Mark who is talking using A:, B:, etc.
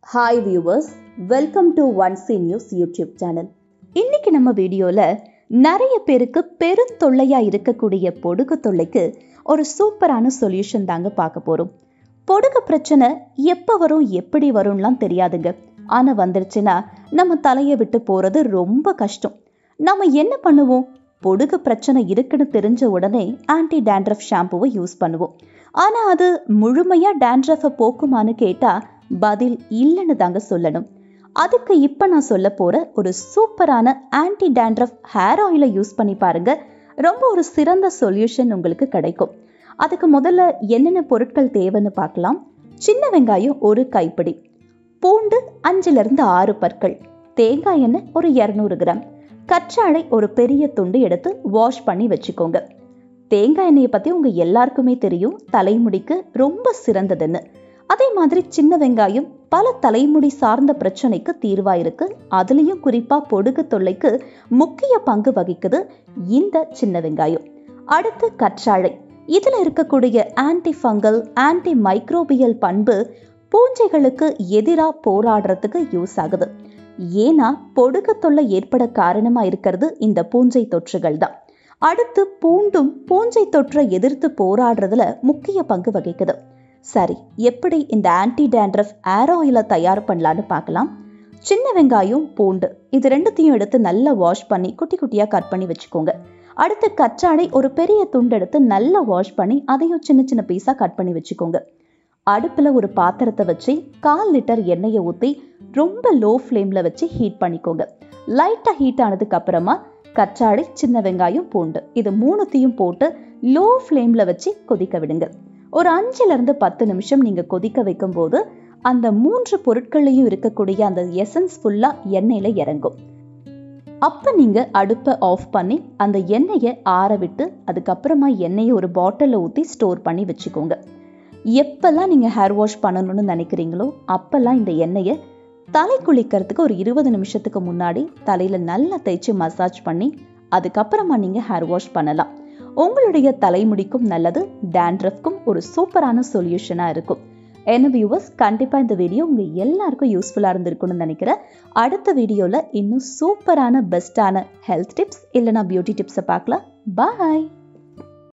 A: hi viewers welcome to one C news YouTube channel இன்னைக்கு நம்ம வீடியோவில் நிறைய பேருக்கு பெரும் தொல்லையாக இருக்கக்கூடிய பொடுகு தொல்லைக்கு ஒரு சூப்பரான சொல்யூஷன் தாங்க பார்க்க போகிறோம் பொடுகு பிரச்சனை எப்போ வரும் எப்படி வரும்லாம் தெரியாதுங்க ஆனால் வந்துருச்சுன்னா நம்ம தலையை விட்டு போகிறது ரொம்ப கஷ்டம் நம்ம என்ன பண்ணுவோம் பொடுகு பிரச்சனை இருக்குன்னு தெரிஞ்ச உடனே ஆன்டி டேண்ட்ரஃப் ஷாம்புவை யூஸ் பண்ணுவோம் ஆனால் அது முழுமையாக டேண்ட்ரஃபை போக்குமான்னு கேட்டால் பதில் இல்லைன்னு தாங்க சொல்லணும் அதுக்கு இப்போ நான் சொல்ல போகிற ஒரு சூப்பரான ஆன்டி டேண்ட்ரஃப் ஹேர் ஆயிலை யூஸ் பண்ணி பாருங்க ரொம்ப ஒரு சிறந்த சொல்யூஷன் உங்களுக்கு கிடைக்கும் அதுக்கு முதல்ல என்னென்ன பொருட்கள் தேவைன்னு பார்க்கலாம் சின்ன வெங்காயம் ஒரு கைப்பிடி பூண்டு அஞ்சுலேருந்து ஆறு பற்கள் தேங்காய் எண்ணெய் ஒரு இரநூறு கிராம் கற்றாழை ஒரு பெரிய துண்டு எடுத்து வாஷ் பண்ணி வச்சுக்கோங்க தேங்காய் எண்ணெயை பற்றி உங்கள் எல்லாருக்குமே தெரியும் தலைமுடிக்கு ரொம்ப சிறந்ததுன்னு அதே மாதிரி சின்ன வெங்காயம் பல தலைமுடி சார்ந்த பிரச்சனைக்கு தீர்வா இருக்கு அதுலேயும் குறிப்பாக பொடுகு தொல்லைக்கு முக்கிய பங்கு வகிக்குது இந்த சின்ன வெங்காயம் அடுத்து கற்றாழை இதில் இருக்கக்கூடிய ஆன்டி ஃபங்கல் ஆன்டி மைக்ரோபியல் பண்பு பூஞ்சைகளுக்கு எதிராக போராடுறதுக்கு யூஸ் ஆகுது ஏன்னா பொடுகு தொல்லை ஏற்பட காரணமாக இருக்கிறது இந்த பூஞ்சை தொற்றுகள் தான் அடுத்து பூண்டும் பூஞ்சை தொற்றை எதிர்த்து போராடுறதுல முக்கிய பங்கு வகிக்குது சரி எப்படி இந்த ஆன்டி டேண்ட்ரஃப் ஏர் ஆயிலை தயார் பண்ணலான்னு பார்க்கலாம் சின்ன வெங்காயம் பூண்டு இது ரெண்டுத்தையும் எடுத்து நல்லா வாஷ் பண்ணி குட்டி குட்டியாக கட் பண்ணி வச்சுக்கோங்க அடுத்து கச்சாடை ஒரு பெரிய துண்டு எடுத்து நல்லா வாஷ் பண்ணி அதையும் சின்ன சின்ன பீஸாக கட் பண்ணி வச்சுக்கோங்க அடுப்பில் ஒரு பாத்திரத்தை வச்சு கால் லிட்டர் எண்ணெயை ஊற்றி ரொம்ப லோ ஃப்ளேமில் வச்சு ஹீட் பண்ணிக்கோங்க லைட்டாக ஹீட் ஆனதுக்கு அப்புறமா கச்சாடை சின்ன வெங்காயம் பூண்டு இது மூணுத்தையும் போட்டு லோ ஃப்ளேமில் வச்சு கொதிக்க விடுங்க ஒரு அஞ்சுலேருந்து பத்து நிமிஷம் நீங்கள் கொதிக்க வைக்கும்போது அந்த மூன்று பொருட்கள்லையும் இருக்கக்கூடிய அந்த எசன்ஸ் ஃபுல்லாக எண்ணெயில் இறங்கும் அப்போ நீங்கள் அடுப்பை ஆஃப் பண்ணி அந்த எண்ணெயை ஆற விட்டு அதுக்கப்புறமா எண்ணெயை ஒரு பாட்டிலில் ஊற்றி ஸ்டோர் பண்ணி வச்சுக்கோங்க எப்பெல்லாம் நீங்கள் ஹேர் வாஷ் பண்ணணும்னு நினைக்கிறீங்களோ அப்போல்லாம் இந்த எண்ணெயை தலை குளிக்கிறதுக்கு ஒரு இருபது நிமிஷத்துக்கு முன்னாடி தலையில் நல்லா தேய்ச்சி மசாஜ் பண்ணி அதுக்கப்புறமா நீங்கள் ஹேர் வாஷ் பண்ணலாம் உங்களுடைய தலைமுடிக்கும் நல்லது டேண்ட்ரஃப்க்கும் ஒரு சூப்பரான சொல்யூஷனாக இருக்கும் என்ன வியூவர்ஸ் கண்டிப்பாக இந்த வீடியோ உங்கள் எல்லாருக்கும் யூஸ்ஃபுல்லாக இருந்திருக்கும்னு நினைக்கிறேன் அடுத்த வீடியோவில் இன்னும் சூப்பரான பெஸ்ட்டான ஹெல்த் டிப்ஸ் இல்லைனா பியூட்டி டிப்ஸை பார்க்கலாம் பாய்